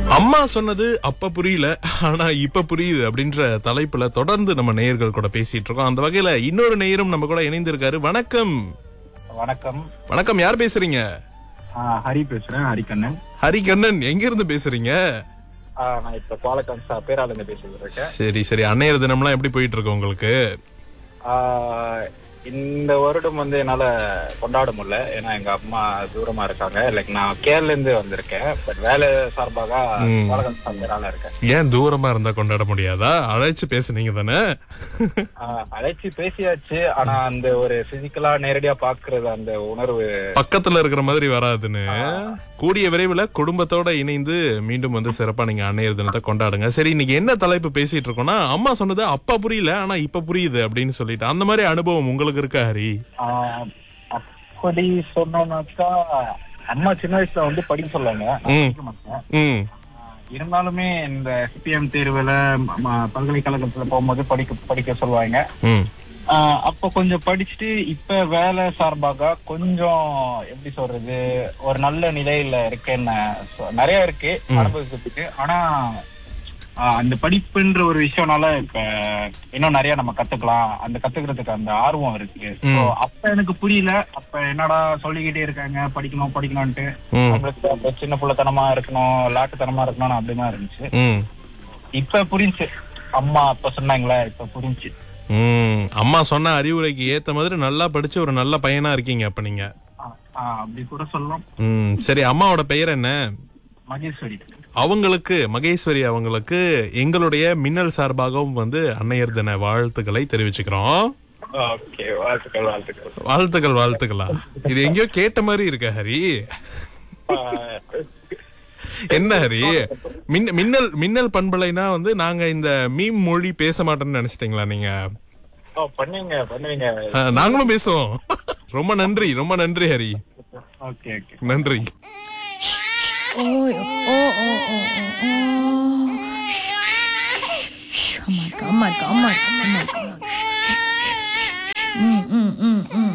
அம்மா சொன்னது அப்ப புரியல ஆனா இப்ப புரியுது அப்படின்ற தலைப்புல தொடர்ந்து நம்ம நேயர்கள் கூட பேசிட்டு இருக்கோம் அந்த வகையில இன்னொரு நேயரும் நம்ம கூட இணைந்திருக்காரு வணக்கம் வணக்கம் வணக்கம் யார் பேசுறீங்க ஆ, ஹரி பேசுறேன் ஹரிகண்ணன் ஹரிகண்ணன் எங்க இருந்து பேசுறீங்க ஆ, நான் இப்ப பாலக்காடு பேரால இருந்து பேசிட்டு இருக்கேன் சரி சரி அன்னையர் தினம்லாம் எப்படி போயிட்டு இருக்கு உங்களுக்கு ஆ, இந்த வருடம் வந்து என்னால கொண்டாட முடியல ஏன்னா எங்க அம்மா தூரமா இருக்காங்க லைக் நான் கேரள இருந்து வந்திருக்கேன் பட் வேலை சார்பாக ம். பாலக்காடு பேரால இருக்கேன் ஏன் தூரமா இருந்தா கொண்டாட முடியாதா அழைச்சு பேசுனீங்க தானே ஆ, அழைச்சு பேசியாச்சு ஆனா அந்த ஒரு பிசிக்கலா நேரடியா பாக்குறது அந்த உணர்வு பக்கத்துல இருக்கிற மாதிரி வராதுன்னு கூடிய விரைவில் குடும்பத்தோட இணைந்து மீண்டும் வந்து சிறப்பா நீங்க அன்னையர் தினத்தை கொண்டாடுங்க சரி இன்னைக்கு என்ன தலைப்பு பேசிட்டு இருக்கோம்னா அம்மா சொன்னது அப்பா புரியல ஆனா இப்ப புரியுது அப்படின்னு சொல்லிட்டு அந்த மாதிரி அனுபவம் உங்களுக்கு இருக்கா ஹரி ஆ, அப்படி சொன்னோம்னாக்கா அம்மா சின்ன வயசுல வந்து படிக்க சொல்லுவாங்க நான் ம். படிக்க மாட்டேன் ம் இருந்தாலுமே இந்த சிபிஎம் தேர்வுல ம- ம- பல்கலைக்கழகத்துல போகும்போது படிக்க படிக்க சொல்லுவாங்க ம் ஆஹ் அப்ப கொஞ்சம் படிச்சுட்டு இப்ப வேலை சார்பாக கொஞ்சம் எப்படி சொல்றது ஒரு நல்ல நிலையில இருக்கேன்னு சொ- நிறைய இருக்கு அனுபவிக்கிறதுக்கு ஆனா ஆஹ் அந்த படிப்புன்ற ஒரு விஷயம்னால இப்ப இன்னும் நிறைய நம்ம கத்துக்கலாம் அந்த கத்துக்கிறதுக்கு அந்த ஆர்வம் இருக்கு So, அப்ப எனக்கு புரியல அப்ப என்னடா சொல்லிக்கிட்டே இருக்காங்க படிக்கணும் படிக்கணும்ட்டு ம் நம்மளுக்கு அப்ப சின்ன புள்ளத்தனமா இருக்கணும் லாட்டுத்தனமா இருக்கணும் அப்படிதான் இருந்துச்சு ம் இப்ப புரிஞ்சு அம்மா அப்ப சொன்னாங்களே இப்ப புரிஞ்சு ம் அம்மா சொன்ன அறிவுரைக்கு ஏத்த மாதிரி நல்லா படிச்சு ஒரு நல்ல பையனா இருக்கீங்க அப்ப நீங்க அப்படி கூட சொல்லலாம் ம் சரி அம்மாவோட பெயர் என்ன மகேஸ்வரி அவங்களுக்கு மகேஸ்வரி அவங்களுக்கு எங்களுடைய மின்னல் சார்பாகவும் வந்து அன்னையர் தின வாழ்த்துக்களை தெரிவிச்சுக்கிறோம் ஓகே வாழ்த்துக்கள் வாழ்த்துக்கள் வாழ்த்துக்கள் வாழ்த்துக்களா இது எங்கேயோ கேட்ட மாதிரி இருக்க ஹரி ஆஹ் என்ன ஹரி மின்- மின்னல் மின்னல் பண்பலைனா வந்து நாங்க இந்த மீம் மொழி பேச மாட்டோம்னு நினைச்சிட்டீங்களா நீங்க ஓ, பண்ணுவீங்க பண்ணுவீங்க ஆ, நாங்களும் பேசுவோம் ரொம்ப நன்றி ரொம்ப நன்றி ஹரி ஓகே ஓகே நன்றி Oh, oh, oh, oh, oh, oh. Oh my god, oh my god, oh my god, oh my god. Mm, mm, mm, mm.